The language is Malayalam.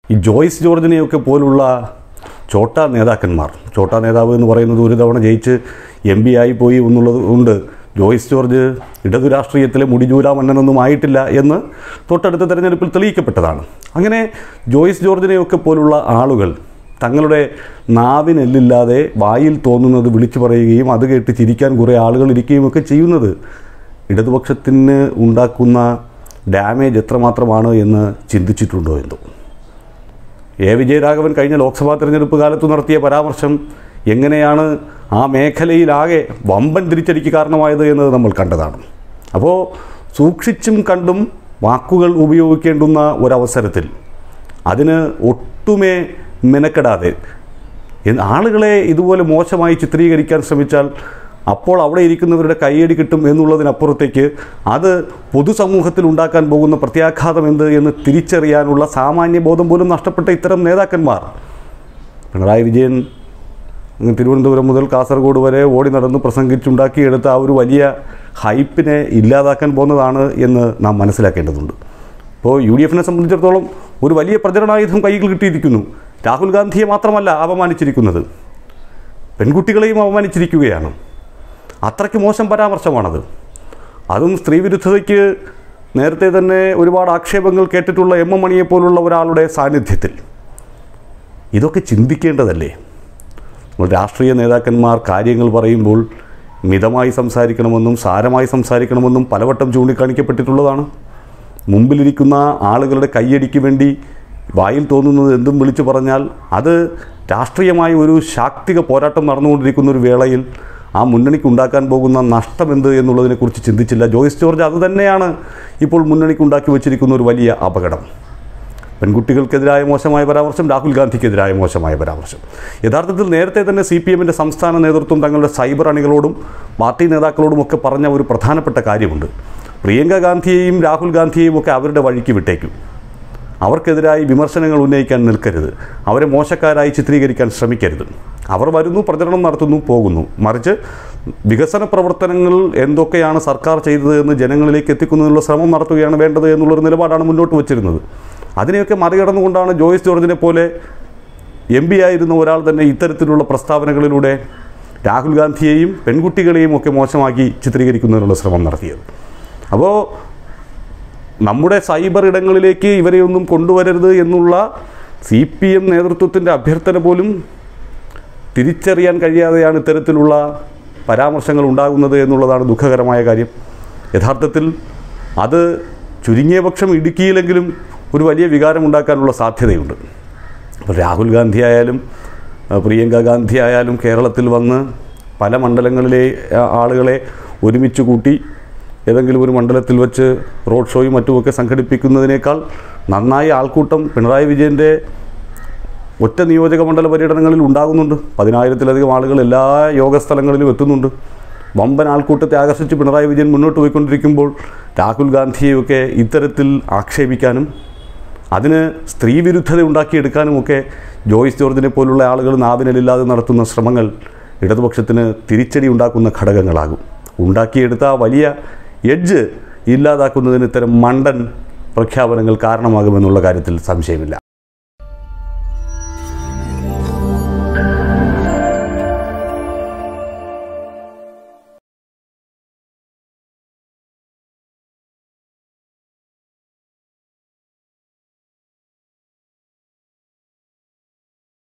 ഈ ജോയ്സ് ജോർജിനെയൊക്കെ പോലുള്ള ചോട്ട നേതാക്കന്മാർ ചോട്ട നേതാവ് എന്ന് പറയുന്നത് ഒരു തവണ ജയിച്ച് എം പി ആയി പോയി എന്നുള്ളത് കൊണ്ട് ജോയ്സ് ജോർജ് ഇടതു രാഷ്ട്രീയത്തിലെ മുടിചൂരാ മന്നനൊന്നും ആയിട്ടില്ല എന്ന് തൊട്ടടുത്ത തെരഞ്ഞെടുപ്പിൽ തെളിയിക്കപ്പെട്ടതാണ് അങ്ങനെ ജോയ്സ് ജോർജിനെയൊക്കെ പോലുള്ള ആളുകൾ തങ്ങളുടെ നാവിനെല്ലില്ലാതെ വായിൽ തോന്നുന്നത് വിളിച്ചു പറയുകയും അത് കേട്ട് ചിരിക്കാൻ കുറേ ആളുകൾ ഇരിക്കുകയും ഒക്കെ ചെയ്യുന്നത് ഇടതുപക്ഷത്തിന് ഉണ്ടാക്കുന്ന ഡാമേജ് എത്രമാത്രമാണ് എന്ന് ചിന്തിച്ചിട്ടുണ്ടോ എന്തോ എ വിജയരാഘവൻ കഴിഞ്ഞ ലോക്സഭാ തെരഞ്ഞെടുപ്പ് കാലത്ത് നടത്തിയ പരാമർശം എങ്ങനെയാണ് ആ മേഖലയിലാകെ വമ്പൻ തിരിച്ചടിക്ക് കാരണമായത് എന്നത് നമ്മൾ കണ്ടതാണ് അപ്പോൾ സൂക്ഷിച്ചും കണ്ടും വാക്കുകൾ ഉപയോഗിക്കേണ്ടുന്ന ഒരവസരത്തിൽ അതിന് ഒട്ടുമേ മെനക്കെടാതെ എന്ന് ആളുകളെ ഇതുപോലെ മോശമായി ചിത്രീകരിക്കാൻ ശ്രമിച്ചാൽ അപ്പോൾ അവിടെ ഇരിക്കുന്നവരുടെ കൈയടി കിട്ടും എന്നുള്ളതിനപ്പുറത്തേക്ക് അത് പൊതുസമൂഹത്തിൽ ഉണ്ടാക്കാൻ പോകുന്ന പ്രത്യാഘാതം എന്ത് എന്ന് തിരിച്ചറിയാനുള്ള സാമാന്യ ബോധം പോലും നഷ്ടപ്പെട്ട ഇത്തരം നേതാക്കന്മാർ പിണറായി വിജയൻ അങ്ങ് തിരുവനന്തപുരം മുതൽ കാസർഗോഡ് വരെ ഓടി നടന്ന് പ്രസംഗിച്ചുണ്ടാക്കിയെടുത്ത ആ ഒരു വലിയ ഹൈപ്പിനെ ഇല്ലാതാക്കാൻ പോകുന്നതാണ് എന്ന് നാം മനസ്സിലാക്കേണ്ടതുണ്ട് ഇപ്പോൾ യു ഡി എഫിനെ സംബന്ധിച്ചിടത്തോളം ഒരു വലിയ പ്രചരണായുധം കൈകൾ കിട്ടിയിരിക്കുന്നു രാഹുൽ ഗാന്ധിയെ മാത്രമല്ല അപമാനിച്ചിരിക്കുന്നത് പെൺകുട്ടികളെയും അപമാനിച്ചിരിക്കുകയാണ് അത്രയ്ക്ക് മോശം പരാമർശമാണത് അതും സ്ത്രീവിരുദ്ധതയ്ക്ക് നേരത്തെ തന്നെ ഒരുപാട് ആക്ഷേപങ്ങൾ കേട്ടിട്ടുള്ള എം എം മണിയെ പോലുള്ള ഒരാളുടെ സാന്നിധ്യത്തിൽ ഇതൊക്കെ ചിന്തിക്കേണ്ടതല്ലേ നമ്മൾ രാഷ്ട്രീയ നേതാക്കന്മാർ കാര്യങ്ങൾ പറയുമ്പോൾ മിതമായി സംസാരിക്കണമെന്നും സാരമായി സംസാരിക്കണമെന്നും പലവട്ടം ചൂണ്ടിക്കാണിക്കപ്പെട്ടിട്ടുള്ളതാണ് മുമ്പിലിരിക്കുന്ന ആളുകളുടെ കയ്യടിക്ക് വേണ്ടി വായിൽ തോന്നുന്നത് എന്തും വിളിച്ചു പറഞ്ഞാൽ അത് രാഷ്ട്രീയമായ ഒരു ശാക്തിക പോരാട്ടം നടന്നുകൊണ്ടിരിക്കുന്ന ഒരു വേളയിൽ ആ മുന്നണിക്ക് ഉണ്ടാക്കാൻ പോകുന്ന നഷ്ടമെന്ത് എന്നുള്ളതിനെക്കുറിച്ച് ചിന്തിച്ചില്ല ജോയിസ് ജോർജ് അത് തന്നെയാണ് ഇപ്പോൾ മുന്നണിക്ക് ഉണ്ടാക്കി വച്ചിരിക്കുന്ന ഒരു വലിയ അപകടം പെൺകുട്ടികൾക്കെതിരായ മോശമായ പരാമർശം രാഹുൽ ഗാന്ധിക്കെതിരായ മോശമായ പരാമർശം യഥാർത്ഥത്തിൽ നേരത്തെ തന്നെ സി പി എമ്മിൻ്റെ സംസ്ഥാന നേതൃത്വം തങ്ങളുടെ സൈബർ അണികളോടും പാർട്ടി നേതാക്കളോടും ഒക്കെ പറഞ്ഞ ഒരു പ്രധാനപ്പെട്ട കാര്യമുണ്ട് പ്രിയങ്ക ഗാന്ധിയെയും രാഹുൽ ഗാന്ധിയെയും ഒക്കെ അവരുടെ വഴിക്ക് വിട്ടേക്കും അവർക്കെതിരായി വിമർശനങ്ങൾ ഉന്നയിക്കാൻ നിൽക്കരുത് അവരെ മോശക്കാരായി ചിത്രീകരിക്കാൻ ശ്രമിക്കരുത് അവർ വരുന്നു പ്രചരണം നടത്തുന്നു പോകുന്നു മറിച്ച് വികസന പ്രവർത്തനങ്ങൾ എന്തൊക്കെയാണ് സർക്കാർ ചെയ്തത് എന്ന് ജനങ്ങളിലേക്ക് എത്തിക്കുന്നതിനുള്ള ശ്രമം നടത്തുകയാണ് വേണ്ടത് എന്നുള്ളൊരു നിലപാടാണ് മുന്നോട്ട് വച്ചിരുന്നത് അതിനെയൊക്കെ മറികടന്നുകൊണ്ടാണ് ജോയിസ് ജോർജിനെ പോലെ എം പി ആയിരുന്ന ഒരാൾ തന്നെ ഇത്തരത്തിലുള്ള പ്രസ്താവനകളിലൂടെ രാഹുൽ ഗാന്ധിയെയും പെൺകുട്ടികളെയും ഒക്കെ മോശമാക്കി ചിത്രീകരിക്കുന്നതിനുള്ള ശ്രമം നടത്തിയത് അപ്പോൾ നമ്മുടെ സൈബർ ഇടങ്ങളിലേക്ക് ഇവരെയൊന്നും കൊണ്ടുവരരുത് എന്നുള്ള സി പി എം നേതൃത്വത്തിൻ്റെ അഭ്യർത്ഥന പോലും തിരിച്ചറിയാൻ കഴിയാതെയാണ് ഇത്തരത്തിലുള്ള പരാമർശങ്ങൾ ഉണ്ടാകുന്നത് എന്നുള്ളതാണ് ദുഃഖകരമായ കാര്യം യഥാർത്ഥത്തിൽ അത് ചുരുങ്ങിയ പക്ഷം ഇടുക്കിയിലെങ്കിലും ഒരു വലിയ വികാരം ഉണ്ടാക്കാനുള്ള സാധ്യതയുണ്ട് അപ്പോൾ രാഹുൽ ഗാന്ധി ആയാലും അഹ് പ്രിയങ്ക ഗാന്ധി ആയാലും കേരളത്തിൽ വന്ന് പല മണ്ഡലങ്ങളിലെ ആ, ആളുകളെ ഒരുമിച്ച് കൂട്ടി ഏതെങ്കിലും ഒരു മണ്ഡലത്തിൽ വെച്ച് റോഡ് ഷോയും മറ്റുമൊക്കെ സംഘടിപ്പിക്കുന്നതിനേക്കാൾ നന്നായി ആൾക്കൂട്ടം പിണറായി വിജയൻ്റെ ഒറ്റ നിയോജക മണ്ഡല പര്യടനങ്ങളിൽ ഉണ്ടാകുന്നുണ്ട് പതിനായിരത്തിലധികം ആളുകൾ എല്ലാ യോഗ സ്ഥലങ്ങളിലും എത്തുന്നുണ്ട് വമ്പൻ ആൾക്കൂട്ടത്തെ ആകർഷിച്ച് പിണറായി വിജയൻ മുന്നോട്ട് പോയിക്കൊണ്ടിരിക്കുമ്പോൾ രാഹുൽ ഗാന്ധിയെയൊക്കെ ഇത്തരത്തിൽ ആക്ഷേപിക്കാനും അതിന് സ്ത്രീവിരുദ്ധത ഉണ്ടാക്കിയെടുക്കാനുമൊക്കെ ജോയിസ് ജോർജിനെ പോലുള്ള ആളുകൾ നാവിനലില്ലാതെ നടത്തുന്ന ശ്രമങ്ങൾ ഇടതുപക്ഷത്തിന് തിരിച്ചടി ഉണ്ടാക്കുന്ന ഘടകങ്ങളാകും ഉണ്ടാക്കിയെടുത്ത ആ വലിയ എഡ്ജ് ഇല്ലാതാക്കുന്നതിന് ഇത്തരം മണ്ടൻ പ്രഖ്യാപനങ്ങൾ കാരണമാകുമെന്നുള്ള കാര്യത്തിൽ സംശയമില്ല